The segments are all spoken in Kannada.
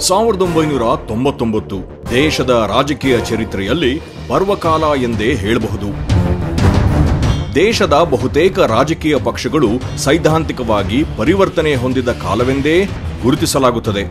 ಸಾವಿರದ ಒಂಬೈನೂರ ತೊಂಬತ್ತೊಂಬತ್ತು ದೇಶದ ರಾಜಕೀಯ ಚರಿತ್ರೆಯಲ್ಲಿ ಪರ್ವಕಾಲ ಎಂದೇ ಹೇಳಬಹುದು ದೇಶದ ಬಹುತೇಕ ರಾಜಕೀಯ ಪಕ್ಷಗಳು ಸೈದ್ಧಾಂತಿಕವಾಗಿ ಪರಿವರ್ತನೆ ಹೊಂದಿದ ಕಾಲವೆಂದೇ ಗುರುತಿಸಲಾಗುತ್ತದೆ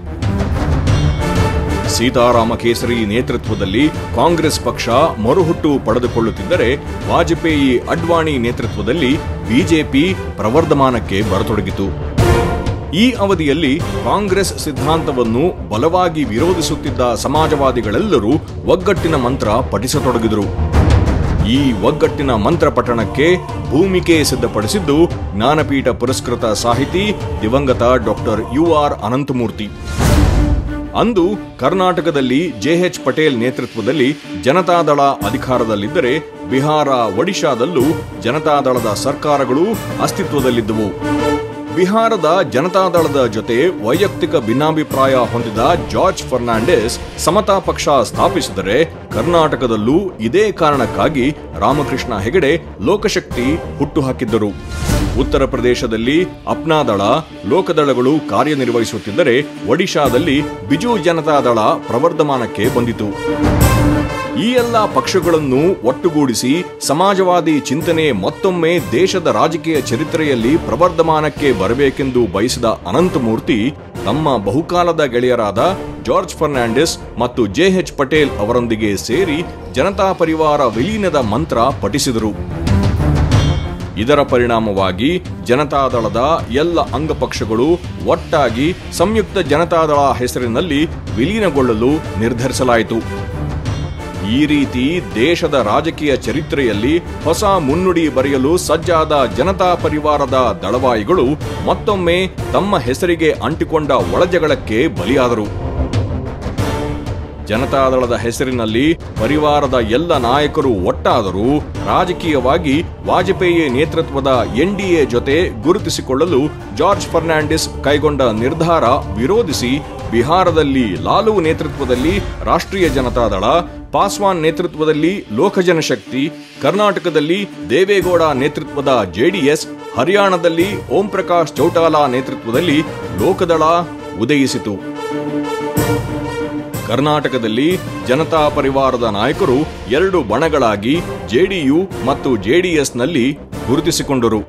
ಸೀತಾರಾಮ ಕೇಸರಿ ನೇತೃತ್ವದಲ್ಲಿ ಕಾಂಗ್ರೆಸ್ ಪಕ್ಷ ಮರುಹುಟ್ಟು ಪಡೆದುಕೊಳ್ಳುತ್ತಿದ್ದರೆ ವಾಜಪೇಯಿ ಅಡ್ವಾಣಿ ನೇತೃತ್ವದಲ್ಲಿ ಬಿಜೆಪಿ ಪ್ರವರ್ಧಮಾನಕ್ಕೆ ಬರತೊಡಗಿತು ಈ ಅವಧಿಯಲ್ಲಿ ಕಾಂಗ್ರೆಸ್ ಸಿದ್ಧಾಂತವನ್ನು ಬಲವಾಗಿ ವಿರೋಧಿಸುತ್ತಿದ್ದ ಸಮಾಜವಾದಿಗಳೆಲ್ಲರೂ ಒಗ್ಗಟ್ಟಿನ ಮಂತ್ರ ಪಠಿಸತೊಡಗಿದರು ಈ ಒಗ್ಗಟ್ಟಿನ ಮಂತ್ರ ಪಠಣಕ್ಕೆ ಭೂಮಿಕೆ ಸಿದ್ಧಪಡಿಸಿದ್ದು ಜ್ಞಾನಪೀಠ ಪುರಸ್ಕೃತ ಸಾಹಿತಿ ದಿವಂಗತ ಡಾಕ್ಟರ್ ಯು ಆರ್ ಅನಂತಮೂರ್ತಿ ಅಂದು ಕರ್ನಾಟಕದಲ್ಲಿ ಜೆಎಚ್ ಪಟೇಲ್ ನೇತೃತ್ವದಲ್ಲಿ ಜನತಾದಳ ಅಧಿಕಾರದಲ್ಲಿದ್ದರೆ ಬಿಹಾರ ಒಡಿಶಾದಲ್ಲೂ ಜನತಾದಳದ ಸರ್ಕಾರಗಳು ಅಸ್ತಿತ್ವದಲ್ಲಿದ್ದವು ಬಿಹಾರದ ಜನತಾದಳದ ಜೊತೆ ವೈಯಕ್ತಿಕ ಭಿನ್ನಾಭಿಪ್ರಾಯ ಹೊಂದಿದ ಜಾರ್ಜ್ ಫರ್ನಾಂಡಿಸ್ ಸಮತಾ ಪಕ್ಷ ಸ್ಥಾಪಿಸಿದರೆ ಕರ್ನಾಟಕದಲ್ಲೂ ಇದೇ ಕಾರಣಕ್ಕಾಗಿ ರಾಮಕೃಷ್ಣ ಹೆಗಡೆ ಲೋಕಶಕ್ತಿ ಹುಟ್ಟುಹಾಕಿದ್ದರು ಉತ್ತರ ಪ್ರದೇಶದಲ್ಲಿ ಅಪ್ನಾದಳ ಲೋಕದಳಗಳು ಕಾರ್ಯನಿರ್ವಹಿಸುತ್ತಿದ್ದರೆ ಒಡಿಶಾದಲ್ಲಿ ಬಿಜು ಜನತಾದಳ ಪ್ರವರ್ಧಮಾನಕ್ಕೆ ಬಂದಿತು ಈ ಎಲ್ಲ ಪಕ್ಷಗಳನ್ನು ಒಟ್ಟುಗೂಡಿಸಿ ಸಮಾಜವಾದಿ ಚಿಂತನೆ ಮತ್ತೊಮ್ಮೆ ದೇಶದ ರಾಜಕೀಯ ಚರಿತ್ರೆಯಲ್ಲಿ ಪ್ರವರ್ಧಮಾನಕ್ಕೆ ಬರಬೇಕೆಂದು ಬಯಸಿದ ಅನಂತಮೂರ್ತಿ ತಮ್ಮ ಬಹುಕಾಲದ ಗೆಳೆಯರಾದ ಜಾರ್ಜ್ ಫರ್ನಾಂಡಿಸ್ ಮತ್ತು ಜೆಎಚ್ ಪಟೇಲ್ ಅವರೊಂದಿಗೆ ಸೇರಿ ಜನತಾ ಪರಿವಾರ ವಿಲೀನದ ಮಂತ್ರ ಪಠಿಸಿದರು ಇದರ ಪರಿಣಾಮವಾಗಿ ಜನತಾದಳದ ಎಲ್ಲ ಅಂಗಪಕ್ಷಗಳು ಒಟ್ಟಾಗಿ ಸಂಯುಕ್ತ ಜನತಾದಳ ಹೆಸರಿನಲ್ಲಿ ವಿಲೀನಗೊಳ್ಳಲು ನಿರ್ಧರಿಸಲಾಯಿತು ಈ ರೀತಿ ದೇಶದ ರಾಜಕೀಯ ಚರಿತ್ರೆಯಲ್ಲಿ ಹೊಸ ಮುನ್ನುಡಿ ಬರೆಯಲು ಸಜ್ಜಾದ ಜನತಾ ಪರಿವಾರದ ದಳವಾಯಿಗಳು ಮತ್ತೊಮ್ಮೆ ತಮ್ಮ ಹೆಸರಿಗೆ ಅಂಟಿಕೊಂಡ ಒಳಜಗಳಕ್ಕೆ ಬಲಿಯಾದರು ಜನತಾದಳದ ಹೆಸರಿನಲ್ಲಿ ಪರಿವಾರದ ಎಲ್ಲ ನಾಯಕರು ಒಟ್ಟಾದರೂ ರಾಜಕೀಯವಾಗಿ ವಾಜಪೇಯಿ ನೇತೃತ್ವದ ಎನ್ಡಿಎ ಜೊತೆ ಗುರುತಿಸಿಕೊಳ್ಳಲು ಜಾರ್ಜ್ ಫರ್ನಾಂಡಿಸ್ ಕೈಗೊಂಡ ನಿರ್ಧಾರ ವಿರೋಧಿಸಿ ಬಿಹಾರದಲ್ಲಿ ಲಾಲು ನೇತೃತ್ವದಲ್ಲಿ ರಾಷ್ಟ್ರೀಯ ಜನತಾದಳ ಪಾಸ್ವಾನ್ ನೇತೃತ್ವದಲ್ಲಿ ಲೋಕಜನಶಕ್ತಿ ಕರ್ನಾಟಕದಲ್ಲಿ ದೇವೇಗೌಡ ನೇತೃತ್ವದ ಜೆಡಿಎಸ್ ಹರಿಯಾಣದಲ್ಲಿ ಓಂ ಪ್ರಕಾಶ್ ಚೌಟಾಲಾ ನೇತೃತ್ವದಲ್ಲಿ ಲೋಕದಳ ಉದಯಿಸಿತು ಕರ್ನಾಟಕದಲ್ಲಿ ಜನತಾ ಪರಿವಾರದ ನಾಯಕರು ಎರಡು ಬಣಗಳಾಗಿ ಜೆಡಿಯು ಮತ್ತು ಜೆಡಿಎಸ್ನಲ್ಲಿ ಗುರುತಿಸಿಕೊಂಡರು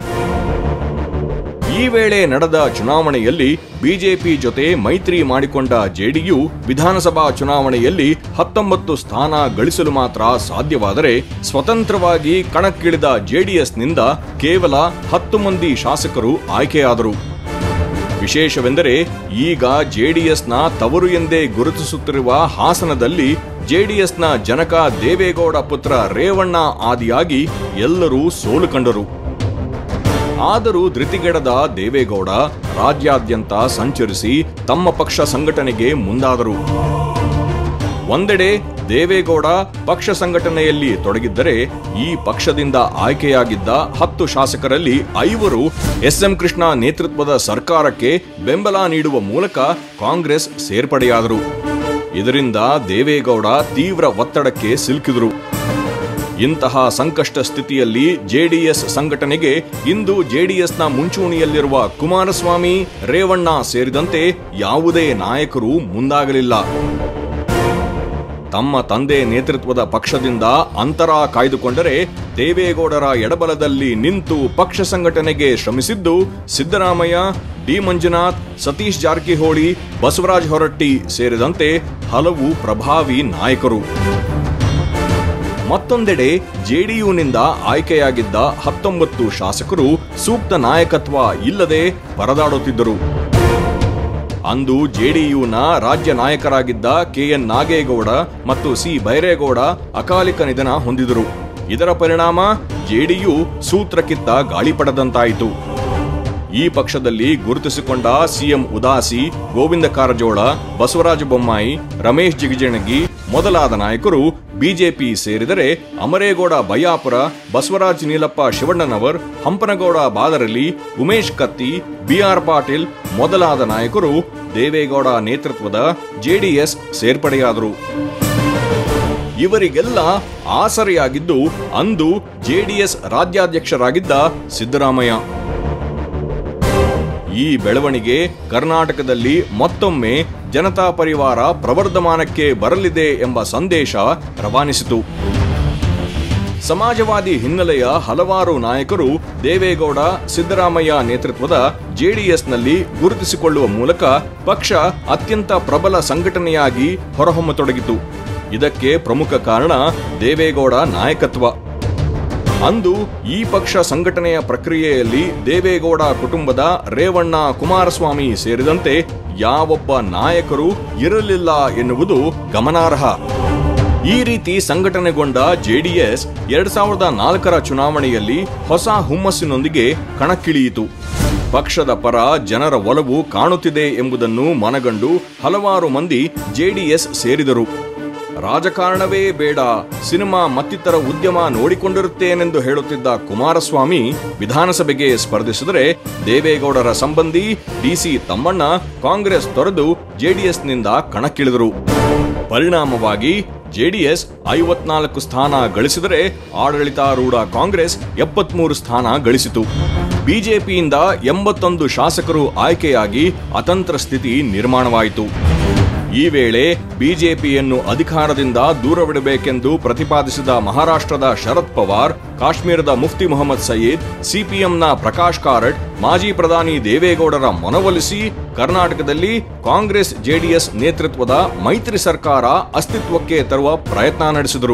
ಈ ವೇಳೆ ನಡೆದ ಚುನಾವಣೆಯಲ್ಲಿ ಬಿಜೆಪಿ ಜೊತೆ ಮೈತ್ರಿ ಮಾಡಿಕೊಂಡ ಜೆಡಿಯು ವಿಧಾನಸಭಾ ಚುನಾವಣೆಯಲ್ಲಿ ಹತ್ತೊಂಬತ್ತು ಸ್ಥಾನ ಗಳಿಸಲು ಮಾತ್ರ ಸಾಧ್ಯವಾದರೆ ಸ್ವತಂತ್ರವಾಗಿ ಕಣಕ್ಕಿಳಿದ ಜೆಡಿಎಸ್ನಿಂದ ಕೇವಲ ಹತ್ತು ಮಂದಿ ಶಾಸಕರು ಆಯ್ಕೆಯಾದರು ವಿಶೇಷವೆಂದರೆ ಈಗ ಜೆಡಿಎಸ್ನ ತವರು ಎಂದೇ ಗುರುತಿಸುತ್ತಿರುವ ಹಾಸನದಲ್ಲಿ ಜೆಡಿಎಸ್ನ ಜನಕ ದೇವೇಗೌಡ ಪುತ್ರ ರೇವಣ್ಣ ಆದಿಯಾಗಿ ಎಲ್ಲರೂ ಸೋಲು ಕಂಡರು ಆದರೂ ಧೃತಿಗೆಡದ ದೇವೇಗೌಡ ರಾಜ್ಯಾದ್ಯಂತ ಸಂಚರಿಸಿ ತಮ್ಮ ಪಕ್ಷ ಸಂಘಟನೆಗೆ ಮುಂದಾದರು ಒಂದೆಡೆ ದೇವೇಗೌಡ ಪಕ್ಷ ಸಂಘಟನೆಯಲ್ಲಿ ತೊಡಗಿದ್ದರೆ ಈ ಪಕ್ಷದಿಂದ ಆಯ್ಕೆಯಾಗಿದ್ದ ಹತ್ತು ಶಾಸಕರಲ್ಲಿ ಐವರು ಎಸ್ಎಂ ಕೃಷ್ಣ ನೇತೃತ್ವದ ಸರ್ಕಾರಕ್ಕೆ ಬೆಂಬಲ ನೀಡುವ ಮೂಲಕ ಕಾಂಗ್ರೆಸ್ ಸೇರ್ಪಡೆಯಾದರು ಇದರಿಂದ ದೇವೇಗೌಡ ತೀವ್ರ ಒತ್ತಡಕ್ಕೆ ಸಿಲುಕಿದರು ಇಂತಹ ಸಂಕಷ್ಟ ಸ್ಥಿತಿಯಲ್ಲಿ ಜೆಡಿಎಸ್ ಸಂಘಟನೆಗೆ ಇಂದು ಜೆಡಿಎಸ್ನ ಮುಂಚೂಣಿಯಲ್ಲಿರುವ ಕುಮಾರಸ್ವಾಮಿ ರೇವಣ್ಣ ಸೇರಿದಂತೆ ಯಾವುದೇ ನಾಯಕರು ಮುಂದಾಗಲಿಲ್ಲ ತಮ್ಮ ತಂದೆ ನೇತೃತ್ವದ ಪಕ್ಷದಿಂದ ಅಂತರ ಕಾಯ್ದುಕೊಂಡರೆ ದೇವೇಗೌಡರ ಎಡಬಲದಲ್ಲಿ ನಿಂತು ಪಕ್ಷ ಸಂಘಟನೆಗೆ ಶ್ರಮಿಸಿದ್ದು ಸಿದ್ದರಾಮಯ್ಯ ಡಿ ಮಂಜುನಾಥ್ ಸತೀಶ್ ಜಾರಕಿಹೊಳಿ ಬಸವರಾಜ ಹೊರಟ್ಟಿ ಸೇರಿದಂತೆ ಹಲವು ಪ್ರಭಾವಿ ನಾಯಕರು ಮತ್ತೊಂದೆಡೆ ಜೆಡಿಯುನಿಂದ ಆಯ್ಕೆಯಾಗಿದ್ದ ಹತ್ತೊಂಬತ್ತು ಶಾಸಕರು ಸೂಕ್ತ ನಾಯಕತ್ವ ಇಲ್ಲದೆ ಪರದಾಡುತ್ತಿದ್ದರು ಅಂದು ಜೆಡಿಯುನ ರಾಜ್ಯ ನಾಯಕರಾಗಿದ್ದ ಕೆಎನ್ ನಾಗೇಗೌಡ ಮತ್ತು ಸಿ ಬೈರೇಗೌಡ ಅಕಾಲಿಕ ನಿಧನ ಹೊಂದಿದರು ಇದರ ಪರಿಣಾಮ ಜೆಡಿಯು ಸೂತ್ರಕ್ಕಿತ್ತ ಗಾಳಿ ಪಡೆದಂತಾಯಿತು ಈ ಪಕ್ಷದಲ್ಲಿ ಗುರುತಿಸಿಕೊಂಡ ಸಿಎಂ ಉದಾಸಿ ಗೋವಿಂದ ಕಾರಜೋಳ ಬಸವರಾಜ ಬೊಮ್ಮಾಯಿ ರಮೇಶ್ ಜಿಗಜಿಣಗಿ ಮೊದಲಾದ ನಾಯಕರು ಬಿಜೆಪಿ ಸೇರಿದರೆ ಅಮರೇಗೌಡ ಬಯ್ಯಾಪುರ ಬಸವರಾಜ್ ನೀಲಪ್ಪ ಶಿವಣ್ಣನವರ್ ಹಂಪನಗೌಡ ಬಾದರಲಿ ಉಮೇಶ್ ಕತ್ತಿ ಬಿಆರ್ ಪಾಟೀಲ್ ಮೊದಲಾದ ನಾಯಕರು ದೇವೇಗೌಡ ನೇತೃತ್ವದ ಜೆಡಿಎಸ್ ಸೇರ್ಪಡೆಯಾದರು ಇವರಿಗೆಲ್ಲ ಆಸರೆಯಾಗಿದ್ದು ಅಂದು ಜೆಡಿಎಸ್ ರಾಜ್ಯಾಧ್ಯಕ್ಷರಾಗಿದ್ದ ಸಿದ್ದರಾಮಯ್ಯ ಈ ಬೆಳವಣಿಗೆ ಕರ್ನಾಟಕದಲ್ಲಿ ಮತ್ತೊಮ್ಮೆ ಜನತಾ ಪರಿವಾರ ಪ್ರವರ್ಧಮಾನಕ್ಕೆ ಬರಲಿದೆ ಎಂಬ ಸಂದೇಶ ರವಾನಿಸಿತು ಸಮಾಜವಾದಿ ಹಿನ್ನೆಲೆಯ ಹಲವಾರು ನಾಯಕರು ದೇವೇಗೌಡ ಸಿದ್ದರಾಮಯ್ಯ ನೇತೃತ್ವದ ಜೆಡಿಎಸ್ನಲ್ಲಿ ಗುರುತಿಸಿಕೊಳ್ಳುವ ಮೂಲಕ ಪಕ್ಷ ಅತ್ಯಂತ ಪ್ರಬಲ ಸಂಘಟನೆಯಾಗಿ ಹೊರಹೊಮ್ಮತೊಡಗಿತು ಇದಕ್ಕೆ ಪ್ರಮುಖ ಕಾರಣ ದೇವೇಗೌಡ ನಾಯಕತ್ವ ಅಂದು ಈ ಪಕ್ಷ ಸಂಘಟನೆಯ ಪ್ರಕ್ರಿಯೆಯಲ್ಲಿ ದೇವೇಗೌಡ ಕುಟುಂಬದ ರೇವಣ್ಣ ಕುಮಾರಸ್ವಾಮಿ ಸೇರಿದಂತೆ ಯಾವೊಬ್ಬ ನಾಯಕರು ಇರಲಿಲ್ಲ ಎನ್ನುವುದು ಗಮನಾರ್ಹ ಈ ರೀತಿ ಸಂಘಟನೆಗೊಂಡ ಜೆಡಿಎಸ್ ಎರಡ್ ಸಾವಿರದ ನಾಲ್ಕರ ಚುನಾವಣೆಯಲ್ಲಿ ಹೊಸ ಹುಮ್ಮಸ್ಸಿನೊಂದಿಗೆ ಕಣಕ್ಕಿಳಿಯಿತು ಪಕ್ಷದ ಪರ ಜನರ ಒಲವು ಕಾಣುತ್ತಿದೆ ಎಂಬುದನ್ನು ಮನಗಂಡು ಹಲವಾರು ಮಂದಿ ಜೆಡಿಎಸ್ ಸೇರಿದರು ರಾಜಕಾರಣವೇ ಬೇಡ ಸಿನಿಮಾ ಮತ್ತಿತರ ಉದ್ಯಮ ನೋಡಿಕೊಂಡಿರುತ್ತೇನೆಂದು ಹೇಳುತ್ತಿದ್ದ ಕುಮಾರಸ್ವಾಮಿ ವಿಧಾನಸಭೆಗೆ ಸ್ಪರ್ಧಿಸಿದರೆ ದೇವೇಗೌಡರ ಸಂಬಂಧಿ ಡಿಸಿ ತಮ್ಮಣ್ಣ ಕಾಂಗ್ರೆಸ್ ತೊರೆದು ಜೆಡಿಎಸ್ನಿಂದ ಕಣಕ್ಕಿಳಿದರು ಪರಿಣಾಮವಾಗಿ ಜೆಡಿಎಸ್ ಐವತ್ನಾಲ್ಕು ಸ್ಥಾನ ಗಳಿಸಿದರೆ ಆಡಳಿತಾರೂಢ ಕಾಂಗ್ರೆಸ್ ಎಪ್ಪತ್ಮೂರು ಸ್ಥಾನ ಗಳಿಸಿತು ಬಿಜೆಪಿಯಿಂದ ಎಂಬತ್ತೊಂದು ಶಾಸಕರು ಆಯ್ಕೆಯಾಗಿ ಅತಂತ್ರ ಸ್ಥಿತಿ ನಿರ್ಮಾಣವಾಯಿತು ಈ ವೇಳೆ ಬಿಜೆಪಿಯನ್ನು ಅಧಿಕಾರದಿಂದ ದೂರವಿಡಬೇಕೆಂದು ಪ್ರತಿಪಾದಿಸಿದ ಮಹಾರಾಷ್ಟ್ರದ ಶರದ್ ಪವಾರ್ ಕಾಶ್ಮೀರದ ಮುಫ್ತಿ ಮೊಹಮ್ಮದ್ ಸಯೀದ್ ಸಿಪಿಎಂನ ಪ್ರಕಾಶ್ ಕಾರಟ್ ಮಾಜಿ ಪ್ರಧಾನಿ ದೇವೇಗೌಡರ ಮನವೊಲಿಸಿ ಕರ್ನಾಟಕದಲ್ಲಿ ಕಾಂಗ್ರೆಸ್ ಜೆಡಿಎಸ್ ನೇತೃತ್ವದ ಮೈತ್ರಿ ಸರ್ಕಾರ ಅಸ್ತಿತ್ವಕ್ಕೆ ತರುವ ಪ್ರಯತ್ನ ನಡೆಸಿದರು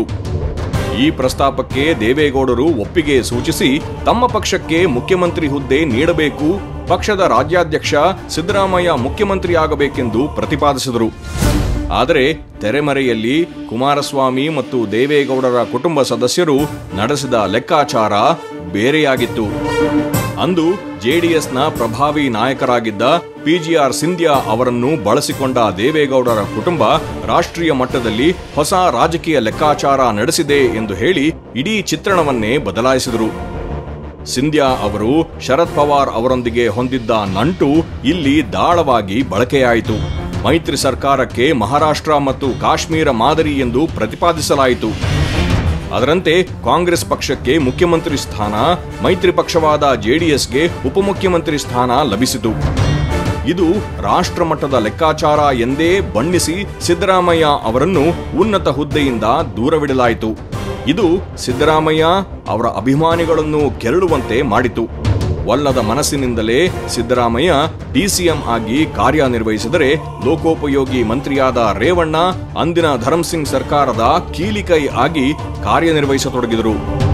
ಈ ಪ್ರಸ್ತಾಪಕ್ಕೆ ದೇವೇಗೌಡರು ಒಪ್ಪಿಗೆ ಸೂಚಿಸಿ ತಮ್ಮ ಪಕ್ಷಕ್ಕೆ ಮುಖ್ಯಮಂತ್ರಿ ಹುದ್ದೆ ನೀಡಬೇಕು ಪಕ್ಷದ ರಾಜ್ಯಾಧ್ಯಕ್ಷ ಸಿದ್ದರಾಮಯ್ಯ ಮುಖ್ಯಮಂತ್ರಿಯಾಗಬೇಕೆಂದು ಪ್ರತಿಪಾದಿಸಿದರು ಆದರೆ ತೆರೆಮರೆಯಲ್ಲಿ ಕುಮಾರಸ್ವಾಮಿ ಮತ್ತು ದೇವೇಗೌಡರ ಕುಟುಂಬ ಸದಸ್ಯರು ನಡೆಸಿದ ಲೆಕ್ಕಾಚಾರ ಬೇರೆಯಾಗಿತ್ತು ಅಂದು ಜೆಡಿಎಸ್ನ ಪ್ರಭಾವಿ ನಾಯಕರಾಗಿದ್ದ ಪಿಜಿಆರ್ ಸಿಂಧ್ಯಾ ಅವರನ್ನು ಬಳಸಿಕೊಂಡ ದೇವೇಗೌಡರ ಕುಟುಂಬ ರಾಷ್ಟ್ರೀಯ ಮಟ್ಟದಲ್ಲಿ ಹೊಸ ರಾಜಕೀಯ ಲೆಕ್ಕಾಚಾರ ನಡೆಸಿದೆ ಎಂದು ಹೇಳಿ ಇಡೀ ಚಿತ್ರಣವನ್ನೇ ಬದಲಾಯಿಸಿದರು ಸಿಂಧ್ಯಾ ಅವರು ಶರದ್ ಪವಾರ್ ಅವರೊಂದಿಗೆ ಹೊಂದಿದ್ದ ನಂಟು ಇಲ್ಲಿ ದಾಳವಾಗಿ ಬಳಕೆಯಾಯಿತು ಮೈತ್ರಿ ಸರ್ಕಾರಕ್ಕೆ ಮಹಾರಾಷ್ಟ್ರ ಮತ್ತು ಕಾಶ್ಮೀರ ಮಾದರಿ ಎಂದು ಪ್ರತಿಪಾದಿಸಲಾಯಿತು ಅದರಂತೆ ಕಾಂಗ್ರೆಸ್ ಪಕ್ಷಕ್ಕೆ ಮುಖ್ಯಮಂತ್ರಿ ಸ್ಥಾನ ಮೈತ್ರಿ ಪಕ್ಷವಾದ ಜೆಡಿಎಸ್ಗೆ ಉಪಮುಖ್ಯಮಂತ್ರಿ ಸ್ಥಾನ ಲಭಿಸಿತು ಇದು ರಾಷ್ಟ್ರಮಟ್ಟದ ಲೆಕ್ಕಾಚಾರ ಎಂದೇ ಬಣ್ಣಿಸಿ ಸಿದ್ದರಾಮಯ್ಯ ಅವರನ್ನು ಉನ್ನತ ಹುದ್ದೆಯಿಂದ ದೂರವಿಡಲಾಯಿತು ಇದು ಸಿದ್ದರಾಮಯ್ಯ ಅವರ ಅಭಿಮಾನಿಗಳನ್ನು ಕೆರಳುವಂತೆ ಮಾಡಿತು ಒಲ್ಲದ ಮನಸ್ಸಿನಿಂದಲೇ ಸಿದ್ದರಾಮಯ್ಯ ಡಿಸಿಎಂ ಆಗಿ ಕಾರ್ಯನಿರ್ವಹಿಸಿದರೆ ಲೋಕೋಪಯೋಗಿ ಮಂತ್ರಿಯಾದ ರೇವಣ್ಣ ಅಂದಿನ ಧರಂಸಿಂಗ್ ಸರ್ಕಾರದ ಕೀಲಿಕೈ ಆಗಿ ಕಾರ್ಯನಿರ್ವಹಿಸತೊಡಗಿದರು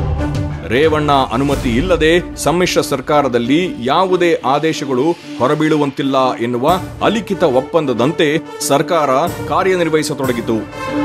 ರೇವಣ್ಣ ಅನುಮತಿ ಇಲ್ಲದೆ ಸಮ್ಮಿಶ್ರ ಸರ್ಕಾರದಲ್ಲಿ ಯಾವುದೇ ಆದೇಶಗಳು ಹೊರಬೀಳುವಂತಿಲ್ಲ ಎನ್ನುವ ಅಲಿಖಿತ ಒಪ್ಪಂದದಂತೆ ಸರ್ಕಾರ ಕಾರ್ಯನಿರ್ವಹಿಸತೊಡಗಿತು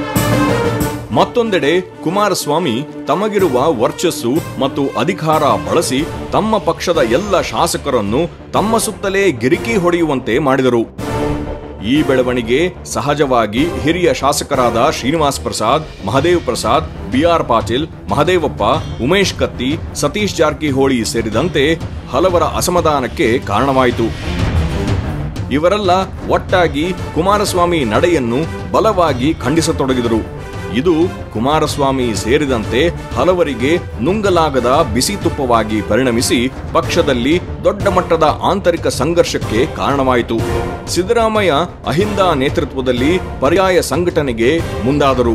ಮತ್ತೊಂದೆಡೆ ಕುಮಾರಸ್ವಾಮಿ ತಮಗಿರುವ ವರ್ಚಸ್ಸು ಮತ್ತು ಅಧಿಕಾರ ಬಳಸಿ ತಮ್ಮ ಪಕ್ಷದ ಎಲ್ಲ ಶಾಸಕರನ್ನು ತಮ್ಮ ಸುತ್ತಲೇ ಗಿರಿಕಿ ಹೊಡೆಯುವಂತೆ ಮಾಡಿದರು ಈ ಬೆಳವಣಿಗೆ ಸಹಜವಾಗಿ ಹಿರಿಯ ಶಾಸಕರಾದ ಶ್ರೀನಿವಾಸ್ ಪ್ರಸಾದ್ ಮಹದೇವ್ ಪ್ರಸಾದ್ ಬಿಆರ್ ಪಾಟೀಲ್ ಮಹದೇವಪ್ಪ ಉಮೇಶ್ ಕತ್ತಿ ಸತೀಶ್ ಜಾರಕಿಹೊಳಿ ಸೇರಿದಂತೆ ಹಲವರ ಅಸಮಾಧಾನಕ್ಕೆ ಕಾರಣವಾಯಿತು ಇವರೆಲ್ಲ ಒಟ್ಟಾಗಿ ಕುಮಾರಸ್ವಾಮಿ ನಡೆಯನ್ನು ಬಲವಾಗಿ ಖಂಡಿಸತೊಡಗಿದರು ಇದು ಕುಮಾರಸ್ವಾಮಿ ಸೇರಿದಂತೆ ಹಲವರಿಗೆ ನುಂಗಲಾಗದ ಬಿಸಿ ತುಪ್ಪವಾಗಿ ಪರಿಣಮಿಸಿ ಪಕ್ಷದಲ್ಲಿ ದೊಡ್ಡ ಮಟ್ಟದ ಆಂತರಿಕ ಸಂಘರ್ಷಕ್ಕೆ ಕಾರಣವಾಯಿತು ಸಿದ್ದರಾಮಯ್ಯ ಅಹಿಂದ ನೇತೃತ್ವದಲ್ಲಿ ಪರ್ಯಾಯ ಸಂಘಟನೆಗೆ ಮುಂದಾದರು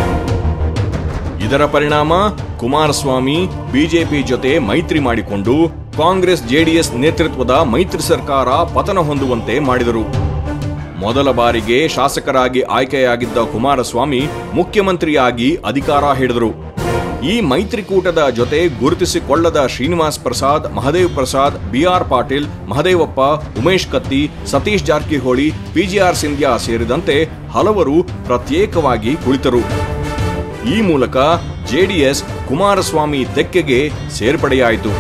ಇದರ ಪರಿಣಾಮ ಕುಮಾರಸ್ವಾಮಿ ಬಿಜೆಪಿ ಜೊತೆ ಮೈತ್ರಿ ಮಾಡಿಕೊಂಡು ಕಾಂಗ್ರೆಸ್ ಜೆಡಿಎಸ್ ನೇತೃತ್ವದ ಮೈತ್ರಿ ಸರ್ಕಾರ ಪತನ ಹೊಂದುವಂತೆ ಮಾಡಿದರು ಮೊದಲ ಬಾರಿಗೆ ಶಾಸಕರಾಗಿ ಆಯ್ಕೆಯಾಗಿದ್ದ ಕುಮಾರಸ್ವಾಮಿ ಮುಖ್ಯಮಂತ್ರಿಯಾಗಿ ಅಧಿಕಾರ ಹಿಡಿದರು ಈ ಮೈತ್ರಿಕೂಟದ ಜೊತೆ ಗುರುತಿಸಿಕೊಳ್ಳದ ಶ್ರೀನಿವಾಸ್ ಪ್ರಸಾದ್ ಮಹದೇವ್ ಪ್ರಸಾದ್ ಬಿಆರ್ ಪಾಟೀಲ್ ಮಹದೇವಪ್ಪ ಉಮೇಶ್ ಕತ್ತಿ ಸತೀಶ್ ಜಾರಕಿಹೊಳಿ ಪಿಜಿಆರ್ ಸಿಂಧ್ಯಾ ಸೇರಿದಂತೆ ಹಲವರು ಪ್ರತ್ಯೇಕವಾಗಿ ಕುಳಿತರು ಈ ಮೂಲಕ ಜೆಡಿಎಸ್ ಕುಮಾರಸ್ವಾಮಿ ತೆಕ್ಕೆಗೆ ಸೇರ್ಪಡೆಯಾಯಿತು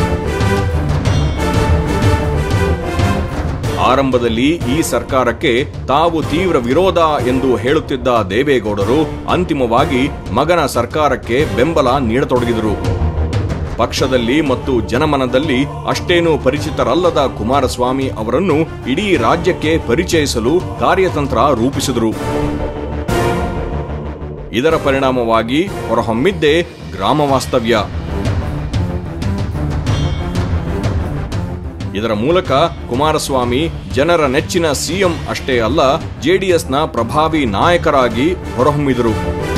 ಆರಂಭದಲ್ಲಿ ಈ ಸರ್ಕಾರಕ್ಕೆ ತಾವು ತೀವ್ರ ವಿರೋಧ ಎಂದು ಹೇಳುತ್ತಿದ್ದ ದೇವೇಗೌಡರು ಅಂತಿಮವಾಗಿ ಮಗನ ಸರ್ಕಾರಕ್ಕೆ ಬೆಂಬಲ ನೀಡತೊಡಗಿದರು ಪಕ್ಷದಲ್ಲಿ ಮತ್ತು ಜನಮನದಲ್ಲಿ ಅಷ್ಟೇನೂ ಪರಿಚಿತರಲ್ಲದ ಕುಮಾರಸ್ವಾಮಿ ಅವರನ್ನು ಇಡೀ ರಾಜ್ಯಕ್ಕೆ ಪರಿಚಯಿಸಲು ಕಾರ್ಯತಂತ್ರ ರೂಪಿಸಿದರು ಇದರ ಪರಿಣಾಮವಾಗಿ ಹೊರಹೊಮ್ಮಿದ್ದೇ ಗ್ರಾಮ ವಾಸ್ತವ್ಯ ಇದರ ಮೂಲಕ ಕುಮಾರಸ್ವಾಮಿ ಜನರ ನೆಚ್ಚಿನ ಸಿಎಂ ಅಷ್ಟೇ ಅಲ್ಲ ಜೆಡಿಎಸ್ನ ಪ್ರಭಾವಿ ನಾಯಕರಾಗಿ ಹೊರಹೊಮ್ಮಿದರು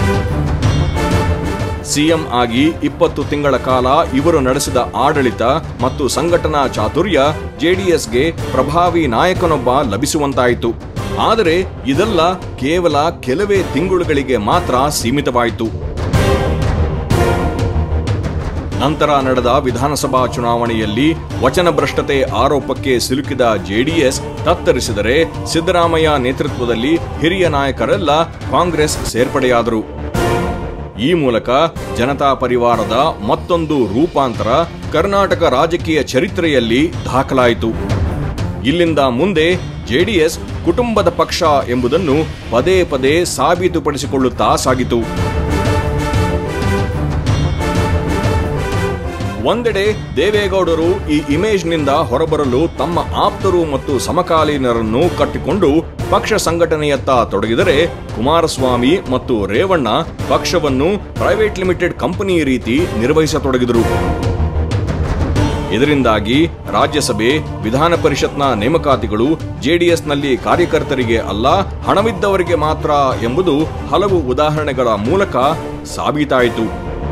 ಸಿಎಂ ಆಗಿ ಇಪ್ಪತ್ತು ತಿಂಗಳ ಕಾಲ ಇವರು ನಡೆಸಿದ ಆಡಳಿತ ಮತ್ತು ಸಂಘಟನಾ ಚಾತುರ್ಯ ಜೆಡಿಎಸ್ಗೆ ಪ್ರಭಾವಿ ನಾಯಕನೊಬ್ಬ ಲಭಿಸುವಂತಾಯಿತು ಆದರೆ ಇದೆಲ್ಲ ಕೇವಲ ಕೆಲವೇ ತಿಂಗಳುಗಳಿಗೆ ಮಾತ್ರ ಸೀಮಿತವಾಯಿತು ನಂತರ ನಡೆದ ವಿಧಾನಸಭಾ ಚುನಾವಣೆಯಲ್ಲಿ ವಚನಭ್ರಷ್ಟತೆ ಆರೋಪಕ್ಕೆ ಸಿಲುಕಿದ ಜೆಡಿಎಸ್ ತತ್ತರಿಸಿದರೆ ಸಿದ್ದರಾಮಯ್ಯ ನೇತೃತ್ವದಲ್ಲಿ ಹಿರಿಯ ನಾಯಕರೆಲ್ಲ ಕಾಂಗ್ರೆಸ್ ಸೇರ್ಪಡೆಯಾದರು ಈ ಮೂಲಕ ಜನತಾ ಪರಿವಾರದ ಮತ್ತೊಂದು ರೂಪಾಂತರ ಕರ್ನಾಟಕ ರಾಜಕೀಯ ಚರಿತ್ರೆಯಲ್ಲಿ ದಾಖಲಾಯಿತು ಇಲ್ಲಿಂದ ಮುಂದೆ ಜೆಡಿಎಸ್ ಕುಟುಂಬದ ಪಕ್ಷ ಎಂಬುದನ್ನು ಪದೇ ಪದೇ ಸಾಬೀತುಪಡಿಸಿಕೊಳ್ಳುತ್ತಾ ಸಾಗಿತು ಒಂದೆಡೆ ದೇವೇಗೌಡರು ಈ ಇಮೇಜ್ನಿಂದ ಹೊರಬರಲು ತಮ್ಮ ಆಪ್ತರು ಮತ್ತು ಸಮಕಾಲೀನರನ್ನು ಕಟ್ಟಿಕೊಂಡು ಪಕ್ಷ ಸಂಘಟನೆಯತ್ತ ತೊಡಗಿದರೆ ಕುಮಾರಸ್ವಾಮಿ ಮತ್ತು ರೇವಣ್ಣ ಪಕ್ಷವನ್ನು ಪ್ರೈವೇಟ್ ಲಿಮಿಟೆಡ್ ಕಂಪನಿ ರೀತಿ ನಿರ್ವಹಿಸತೊಡಗಿದರು ಇದರಿಂದಾಗಿ ರಾಜ್ಯಸಭೆ ವಿಧಾನ ಪರಿಷತ್ನ ನೇಮಕಾತಿಗಳು ಜೆಡಿಎಸ್ನಲ್ಲಿ ಕಾರ್ಯಕರ್ತರಿಗೆ ಅಲ್ಲ ಹಣವಿದ್ದವರಿಗೆ ಮಾತ್ರ ಎಂಬುದು ಹಲವು ಉದಾಹರಣೆಗಳ ಮೂಲಕ ಸಾಬೀತಾಯಿತು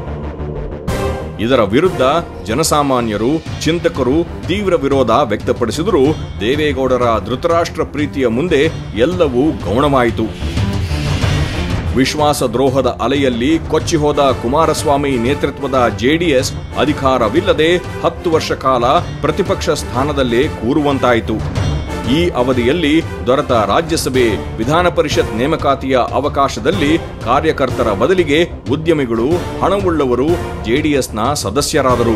ಇದರ ವಿರುದ್ಧ ಜನಸಾಮಾನ್ಯರು ಚಿಂತಕರು ತೀವ್ರ ವಿರೋಧ ವ್ಯಕ್ತಪಡಿಸಿದರೂ ದೇವೇಗೌಡರ ಧೃತರಾಷ್ಟ್ರ ಪ್ರೀತಿಯ ಮುಂದೆ ಎಲ್ಲವೂ ಗೌಣವಾಯಿತು ವಿಶ್ವಾಸ ದ್ರೋಹದ ಅಲೆಯಲ್ಲಿ ಕೊಚ್ಚಿಹೋದ ಕುಮಾರಸ್ವಾಮಿ ನೇತೃತ್ವದ ಜೆಡಿಎಸ್ ಅಧಿಕಾರವಿಲ್ಲದೆ ಹತ್ತು ವರ್ಷ ಕಾಲ ಪ್ರತಿಪಕ್ಷ ಸ್ಥಾನದಲ್ಲೇ ಕೂರುವಂತಾಯಿತು ಈ ಅವಧಿಯಲ್ಲಿ ದೊರೆತ ರಾಜ್ಯಸಭೆ ವಿಧಾನ ಪರಿಷತ್ ನೇಮಕಾತಿಯ ಅವಕಾಶದಲ್ಲಿ ಕಾರ್ಯಕರ್ತರ ಬದಲಿಗೆ ಉದ್ಯಮಿಗಳು ಹಣವುಳ್ಳವರು ಜೆಡಿಎಸ್ನ ಸದಸ್ಯರಾದರು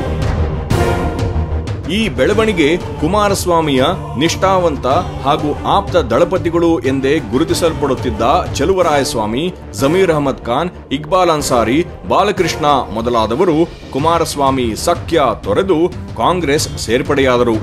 ಈ ಬೆಳವಣಿಗೆ ಕುಮಾರಸ್ವಾಮಿಯ ನಿಷ್ಠಾವಂತ ಹಾಗೂ ಆಪ್ತ ದಳಪತಿಗಳು ಎಂದೇ ಗುರುತಿಸಲ್ಪಡುತ್ತಿದ್ದ ಚಲುವರಾಯಸ್ವಾಮಿ ಜಮೀರ್ ಅಹಮದ್ ಖಾನ್ ಇಕ್ಬಾಲ್ ಅನ್ಸಾರಿ ಬಾಲಕೃಷ್ಣ ಮೊದಲಾದವರು ಕುಮಾರಸ್ವಾಮಿ ಸಖ್ಯ ತೊರೆದು ಕಾಂಗ್ರೆಸ್ ಸೇರ್ಪಡೆಯಾದರು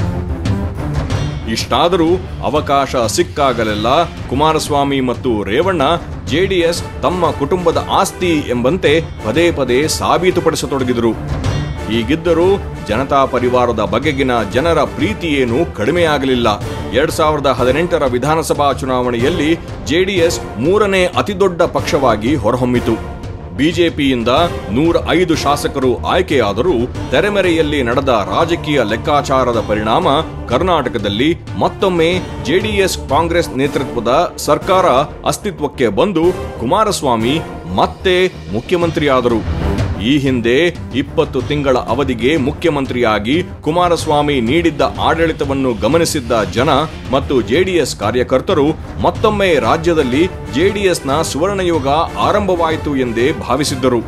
ಇಷ್ಟಾದರೂ ಅವಕಾಶ ಸಿಕ್ಕಾಗಲೆಲ್ಲ ಕುಮಾರಸ್ವಾಮಿ ಮತ್ತು ರೇವಣ್ಣ ಜೆಡಿಎಸ್ ತಮ್ಮ ಕುಟುಂಬದ ಆಸ್ತಿ ಎಂಬಂತೆ ಪದೇ ಪದೇ ಸಾಬೀತುಪಡಿಸತೊಡಗಿದರು ಹೀಗಿದ್ದರೂ ಜನತಾ ಪರಿವಾರದ ಬಗೆಗಿನ ಜನರ ಪ್ರೀತಿಯೇನೂ ಕಡಿಮೆಯಾಗಲಿಲ್ಲ ಎರಡ್ ಸಾವಿರದ ಹದಿನೆಂಟರ ವಿಧಾನಸಭಾ ಚುನಾವಣೆಯಲ್ಲಿ ಜೆಡಿಎಸ್ ಮೂರನೇ ಅತಿದೊಡ್ಡ ಪಕ್ಷವಾಗಿ ಹೊರಹೊಮ್ಮಿತು ಬಿಜೆಪಿಯಿಂದ ನೂರ ಐದು ಶಾಸಕರು ಆಯ್ಕೆಯಾದರೂ ತೆರೆಮೆರೆಯಲ್ಲಿ ನಡೆದ ರಾಜಕೀಯ ಲೆಕ್ಕಾಚಾರದ ಪರಿಣಾಮ ಕರ್ನಾಟಕದಲ್ಲಿ ಮತ್ತೊಮ್ಮೆ ಜೆಡಿಎಸ್ ಕಾಂಗ್ರೆಸ್ ನೇತೃತ್ವದ ಸರ್ಕಾರ ಅಸ್ತಿತ್ವಕ್ಕೆ ಬಂದು ಕುಮಾರಸ್ವಾಮಿ ಮತ್ತೆ ಮುಖ್ಯಮಂತ್ರಿಯಾದರು ಈ ಹಿಂದೆ ಇಪ್ಪತ್ತು ತಿಂಗಳ ಅವಧಿಗೆ ಮುಖ್ಯಮಂತ್ರಿಯಾಗಿ ಕುಮಾರಸ್ವಾಮಿ ನೀಡಿದ್ದ ಆಡಳಿತವನ್ನು ಗಮನಿಸಿದ್ದ ಜನ ಮತ್ತು ಜೆಡಿಎಸ್ ಕಾರ್ಯಕರ್ತರು ಮತ್ತೊಮ್ಮೆ ರಾಜ್ಯದಲ್ಲಿ ಜೆಡಿಎಸ್ನ ಸುವರ್ಣಯುಗ ಆರಂಭವಾಯಿತು ಎಂದೇ ಭಾವಿಸಿದ್ದರು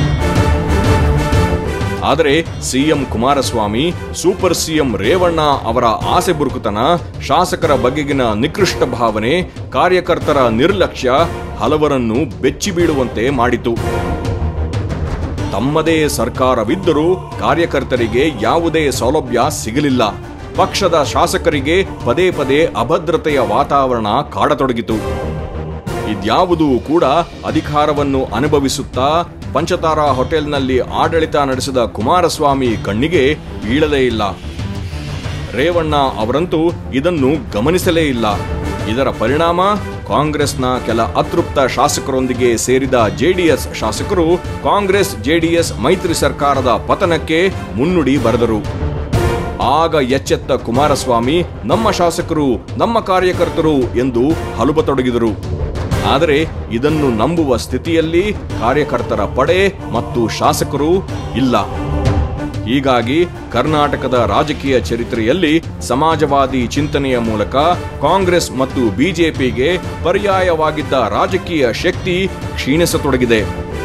ಆದರೆ CM Kumaraswamy super CM Revanna ಅವರ ಆಸೆ ಬುರುಕುತನ ಶಾಸಕರ ಬಗೆಗಿನ ನಿಕೃಷ್ಟ ಭಾವನೆ ಕಾರ್ಯಕರ್ತರ ನಿರ್ಲಕ್ಷ್ಯ ಹಲವರನ್ನು ಬೆಚ್ಚಿ ಬೀಳುವಂತೆ ಮಾಡಿತು ತಮ್ಮದೇ ಸರ್ಕಾರವಿದ್ದರೂ ಕಾರ್ಯಕರ್ತರಿಗೆ ಯಾವುದೇ ಸೌಲಭ್ಯ ಸಿಗಲಿಲ್ಲ ಪಕ್ಷದ ಶಾಸಕರಿಗೆ ಪದೇ ಪದೇ ಅಭದ್ರತೆಯ ವಾತಾವರಣ ಕಾಡತೊಡಗಿತು ಇದ್ಯಾವುದೂ ಕೂಡ ಅಧಿಕಾರವನ್ನು ಅನುಭವಿಸುತ್ತಾ ಪಂಚತಾರಾ ಹೋಟೆಲ್ನಲ್ಲಿ ಆಡಳಿತ ನಡೆಸಿದ ಕುಮಾರಸ್ವಾಮಿ ಕಣ್ಣಿಗೆ ಬೀಳಲೇ ಇಲ್ಲ ರೇವಣ್ಣ ಅವರಂತೂ ಇದನ್ನು ಗಮನಿಸಲೇ ಇಲ್ಲ ಇದರ ಪರಿಣಾಮ ಕಾಂಗ್ರೆಸ್ನ ಕೆಲ ಅತೃಪ್ತ ಶಾಸಕರೊಂದಿಗೆ ಸೇರಿದ ಜೆಡಿಎಸ್ ಶಾಸಕರು ಕಾಂಗ್ರೆಸ್ ಜೆಡಿಎಸ್ ಮೈತ್ರಿ ಸರ್ಕಾರದ ಪತನಕ್ಕೆ ಮುನ್ನುಡಿ ಬರೆದರು ಆಗ ಎಚ್ಚೆತ್ತ ಕುಮಾರಸ್ವಾಮಿ ನಮ್ಮ ಶಾಸಕರು ನಮ್ಮ ಕಾರ್ಯಕರ್ತರು ಎಂದು ಹಲುಬತೊಡಗಿದರು ಆದರೆ ಇದನ್ನು ನಂಬುವ ಸ್ಥಿತಿಯಲ್ಲಿ ಕಾರ್ಯಕರ್ತರ ಪಡೆ ಮತ್ತು ಶಾಸಕರು ಇಲ್ಲ ಹೀಗಾಗಿ ಕರ್ನಾಟಕದ ರಾಜಕೀಯ ಚರಿತ್ರೆಯಲ್ಲಿ ಸಮಾಜವಾದಿ ಚಿಂತನೆಯ ಮೂಲಕ ಕಾಂಗ್ರೆಸ್ ಮತ್ತು ಬಿಜೆಪಿಗೆ ಪರ್ಯಾಯವಾಗಿದ್ದ ರಾಜಕೀಯ ಶಕ್ತಿ ಕ್ಷೀಣಿಸತೊಡಗಿದೆ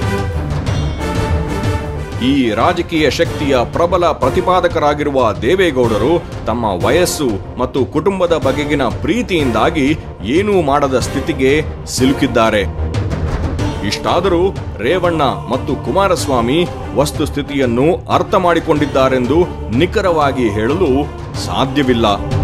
ಈ ರಾಜಕೀಯ ಶಕ್ತಿಯ ಪ್ರಬಲ ಪ್ರತಿಪಾದಕರಾಗಿರುವ ದೇವೇಗೌಡರು ತಮ್ಮ ವಯಸ್ಸು ಮತ್ತು ಕುಟುಂಬದ ಬಗೆಗಿನ ಪ್ರೀತಿಯಿಂದಾಗಿ ಏನೂ ಮಾಡದ ಸ್ಥಿತಿಗೆ ಸಿಲುಕಿದ್ದಾರೆ ಇಷ್ಟಾದರೂ ರೇವಣ್ಣ ಮತ್ತು ಕುಮಾರಸ್ವಾಮಿ ವಸ್ತುಸ್ಥಿತಿಯನ್ನು ಅರ್ಥ ಮಾಡಿಕೊಂಡಿದ್ದಾರೆಂದು ನಿಖರವಾಗಿ ಹೇಳಲು ಸಾಧ್ಯವಿಲ್ಲ